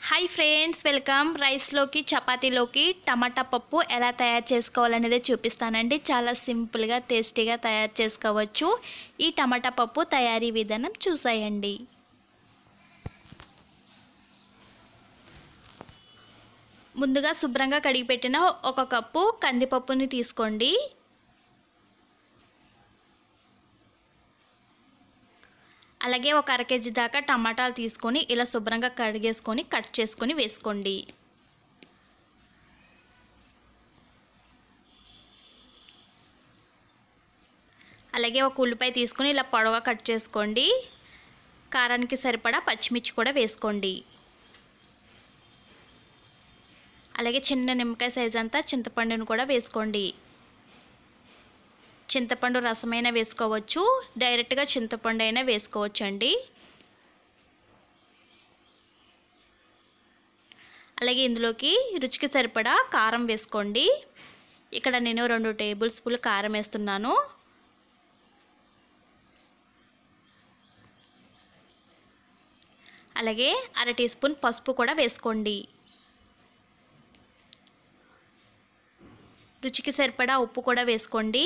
hi friends welcome రైస్లోకి చపాతీలోకి టమాటా పప్పు ఎలా తయారు చేసుకోవాలనేది చూపిస్తానండి చాలా సింపుల్గా టేస్టీగా తయారు చేసుకోవచ్చు ఈ టమాటా పప్పు తయారీ విధానం చూసాయండి ముందుగా శుభ్రంగా కడిగి పెట్టిన ఒక కప్పు కందిపప్పుని తీసుకోండి అలాగే ఒక అర కేజీ దాకా టమాటాలు తీసుకొని ఇలా శుభ్రంగా కడిగేసుకొని కట్ చేసుకొని వేసుకోండి అలాగే ఒక ఉల్లిపాయ తీసుకొని ఇలా పొడవుగా కట్ చేసుకోండి కారానికి సరిపడా పచ్చిమిర్చి కూడా వేసుకోండి అలాగే చిన్న నిమ్మకాయ సైజ్ అంతా చింతపండును కూడా వేసుకోండి చింతపండు రసమైనా వేసుకోవచ్చు డైరెక్ట్గా చింతపండు అయినా వేసుకోవచ్చు అండి అలాగే ఇందులోకి రుచికి సరిపడా కారం వేసుకోండి ఇక్కడ నేను రెండు టేబుల్ స్పూన్లు కారం వేస్తున్నాను అలాగే అర టీ స్పూన్ పసుపు కూడా వేసుకోండి రుచికి సరిపడా ఉప్పు కూడా వేసుకోండి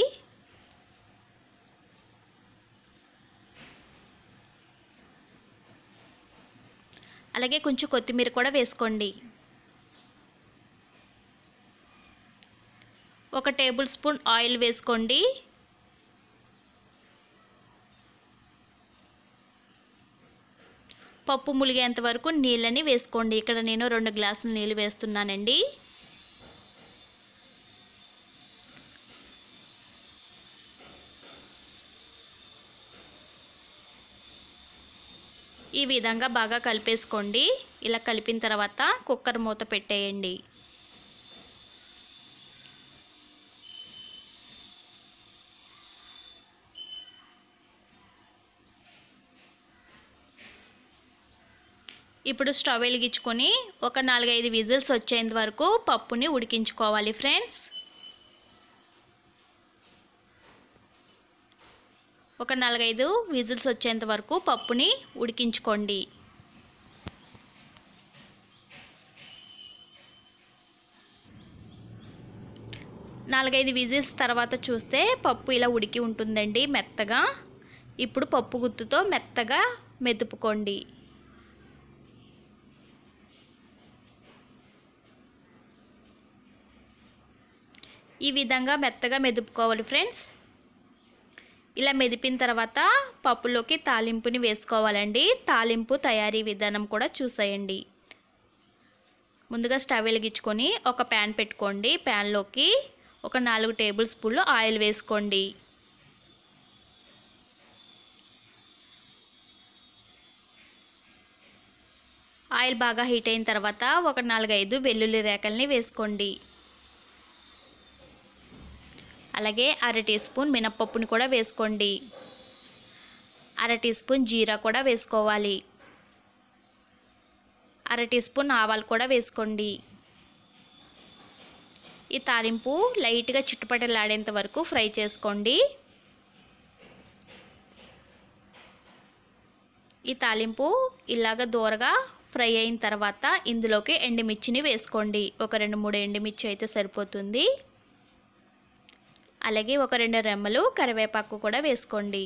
అలాగే కొంచెం కొత్తిమీర కూడా వేసుకోండి ఒక టేబుల్ స్పూన్ ఆయిల్ వేసుకోండి పప్పు ములిగేంత వరకు నీళ్ళని వేసుకోండి ఇక్కడ నేను రెండు గ్లాసులు నీళ్ళు వేస్తున్నానండి ఈ విధంగా బాగా కలిపేసుకోండి ఇలా కలిపిన తర్వాత కుక్కర్ మూత పెట్టేయండి ఇప్పుడు స్టవ్ వెలిగించుకొని ఒక నాలుగైదు విజిల్స్ వచ్చేంత వరకు పప్పుని ఉడికించుకోవాలి ఫ్రెండ్స్ ఒక నాలుగైదు విజిల్స్ వచ్చేంత వరకు పప్పుని ఉడికించుకోండి నాలుగైదు విజిల్స్ తర్వాత చూస్తే పప్పు ఇలా ఉడికి ఉంటుందండి మెత్తగా ఇప్పుడు పప్పు గుత్తుతో మెత్తగా మెదుపుకోండి ఈ విధంగా మెత్తగా మెదుపుకోవాలి ఫ్రెండ్స్ ఇలా మెదిపిన తర్వాత పప్పులోకి తాలింపుని వేసుకోవాలండి తాలింపు తయారీ విధానం కూడా చూసేయండి ముందుగా స్టవ్ వెలిగించుకొని ఒక ప్యాన్ పెట్టుకోండి ప్యాన్లోకి ఒక నాలుగు టేబుల్ స్పూన్లు ఆయిల్ వేసుకోండి ఆయిల్ బాగా హీట్ అయిన తర్వాత ఒక నాలుగైదు వెల్లుల్లి రేకల్ని వేసుకోండి అలాగే అర టీ స్పూన్ మినప్పప్పుని కూడా వేసుకోండి అర టీ స్పూన్ జీరా కూడా వేసుకోవాలి అర టీ స్పూన్ ఆవాలు కూడా వేసుకోండి ఈ తాలింపు లైట్గా చుట్టుపట్టలాడేంత వరకు ఫ్రై చేసుకోండి ఈ తాలింపు ఇలాగ దూరగా ఫ్రై అయిన తర్వాత ఇందులోకి ఎండుమిర్చిని వేసుకోండి ఒక రెండు మూడు ఎండుమిర్చి అయితే సరిపోతుంది అలాగే ఒక రెండు రెమ్మలు కరివేపాకు కూడా వేసుకోండి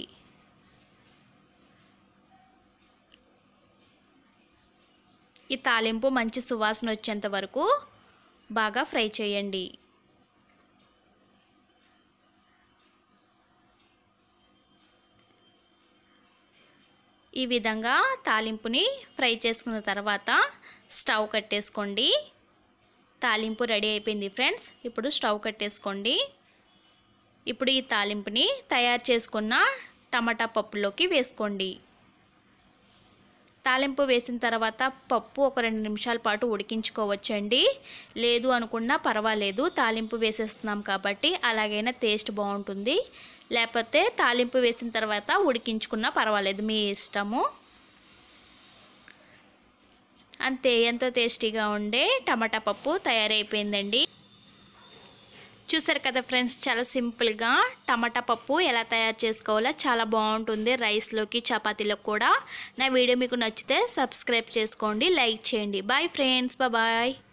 ఈ తాలింపు మంచి సువాసన వచ్చేంత వరకు బాగా ఫ్రై చేయండి ఈ విధంగా తాలింపుని ఫ్రై చేసుకున్న తర్వాత స్టవ్ కట్టేసుకోండి తాలింపు రెడీ అయిపోయింది ఫ్రెండ్స్ ఇప్పుడు స్టవ్ కట్టేసుకోండి ఇప్పుడు ఈ తాలింపుని తయారు చేసుకున్న టమాటా పప్పులోకి వేసుకోండి తాలింపు వేసిన తర్వాత పప్పు ఒక రెండు నిమిషాల పాటు ఉడికించుకోవచ్చండి లేదు అనుకున్నా పర్వాలేదు తాలింపు వేసేస్తున్నాం కాబట్టి అలాగైనా టేస్ట్ బాగుంటుంది లేకపోతే తాలింపు వేసిన తర్వాత ఉడికించుకున్నా పర్వాలేదు మీ ఇష్టము అంతే ఎంతో టేస్టీగా ఉండే టమాటా పప్పు తయారైపోయిందండి చూసారు కదా ఫ్రెండ్స్ చాలా సింపుల్గా టమాటా పప్పు ఎలా తయారు చేసుకోవాలో చాలా బాగుంటుంది రైస్లోకి చపాతీలోకి కూడా నా వీడియో మీకు నచ్చితే సబ్స్క్రైబ్ చేసుకోండి లైక్ చేయండి బాయ్ ఫ్రెండ్స్ బాయ్